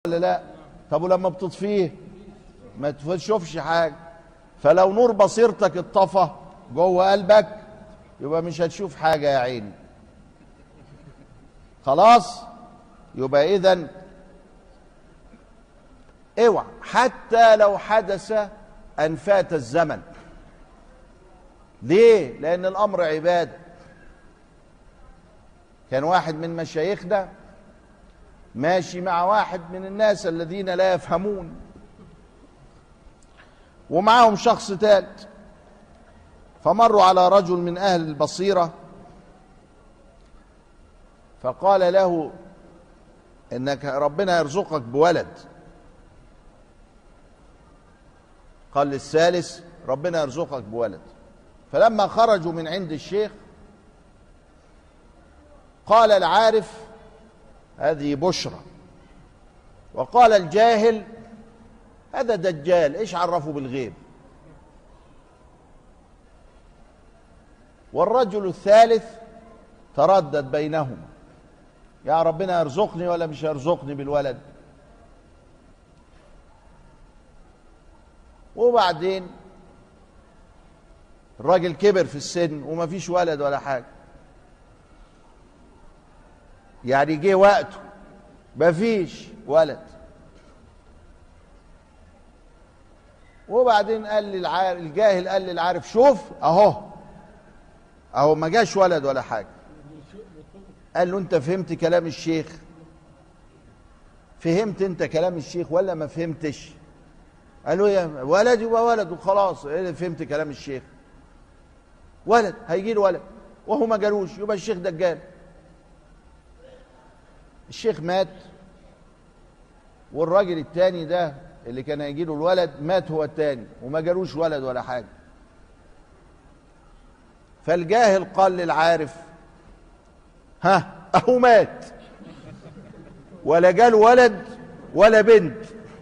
ولا لا طب ولما بتطفيه ما تشوفش حاجه فلو نور بصيرتك اتطفى جوه قلبك يبقى مش هتشوف حاجه يا عيني خلاص يبقى اذا اوعى حتى لو حدث ان فات الزمن ليه لان الامر عباده كان واحد من مشايخنا ماشي مع واحد من الناس الذين لا يفهمون ومعهم شخص ثالث فمروا على رجل من اهل البصيره فقال له انك ربنا يرزقك بولد قال للثالث ربنا يرزقك بولد فلما خرجوا من عند الشيخ قال العارف هذه بشرى وقال الجاهل هذا دجال ايش عرفه بالغيب والرجل الثالث تردد بينهما يا ربنا يرزقني ولا مش يرزقني بالولد وبعدين الراجل كبر في السن وما فيش ولد ولا حاجه يعني جه وقته ما فيش ولد وبعدين قال للعارف الجاهل قال للعارف شوف اهو اهو ما جاش ولد ولا حاجه قال له انت فهمت كلام الشيخ فهمت انت كلام الشيخ ولا ما فهمتش قال له يا ولد يبقى ولد وخلاص ايه فهمت كلام الشيخ ولد هيجي له ولد وهو ما جالوش يبقى الشيخ دجال الشيخ مات والراجل التاني ده اللي كان هيجي له الولد مات هو التاني وما جالوش ولد ولا حاجه فالجاهل قال للعارف ها اهو مات ولا جال ولد ولا بنت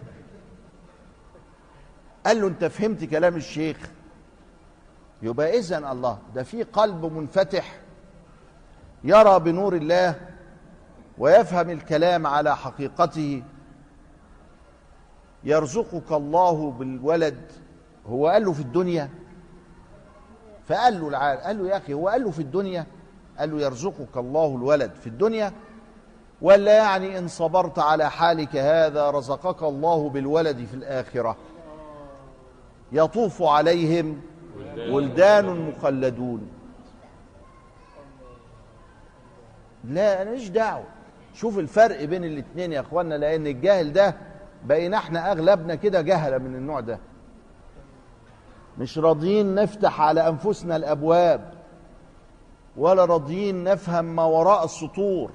قال له انت فهمت كلام الشيخ يبقى اذا الله ده في قلب منفتح يرى بنور الله ويفهم الكلام على حقيقته يرزقك الله بالولد هو قال له في الدنيا فقال له العالم قال له يا اخي هو قال له في الدنيا قال له يرزقك الله الولد في الدنيا ولا يعني ان صبرت على حالك هذا رزقك الله بالولد في الاخره يطوف عليهم ولدان مخلدون لا انا مش دعوه شوف الفرق بين الاثنين يا اخوانا لان الجاهل ده بقينا احنا اغلبنا كده جهله من النوع ده مش راضيين نفتح على انفسنا الابواب ولا راضيين نفهم ما وراء السطور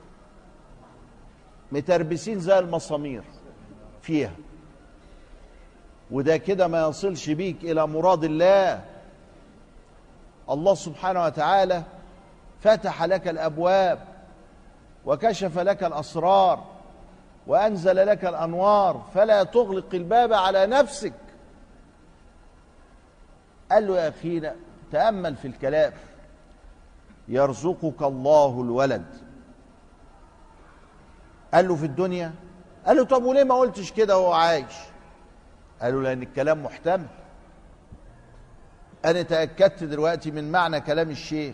متربسين زي المسامير فيها وده كده ما يصلش بيك الى مراد الله الله سبحانه وتعالى فتح لك الابواب وكشف لك الاسرار وانزل لك الانوار فلا تغلق الباب على نفسك قال له يا اخينا تامل في الكلام يرزقك الله الولد قال له في الدنيا قال له طب وليه ما قلتش كده وهو عايش قال له لان الكلام محتمل انا تاكدت دلوقتي من معنى كلام الشيخ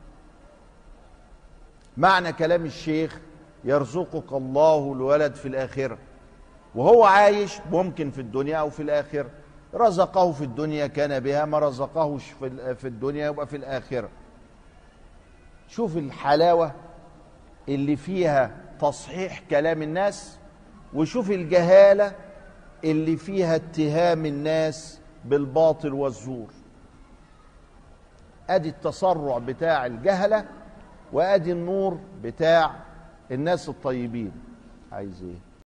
معنى كلام الشيخ يرزقك الله الولد في الآخرة وهو عايش ممكن في الدنيا أو في الآخرة رزقه في الدنيا كان بها ما رزقهش في الدنيا يبقى في الآخرة شوف الحلاوة اللي فيها تصحيح كلام الناس وشوف الجهالة اللي فيها اتهام الناس بالباطل والزور ادي التسرع بتاع الجهله وادي النور بتاع الناس الطيبين عايز ايه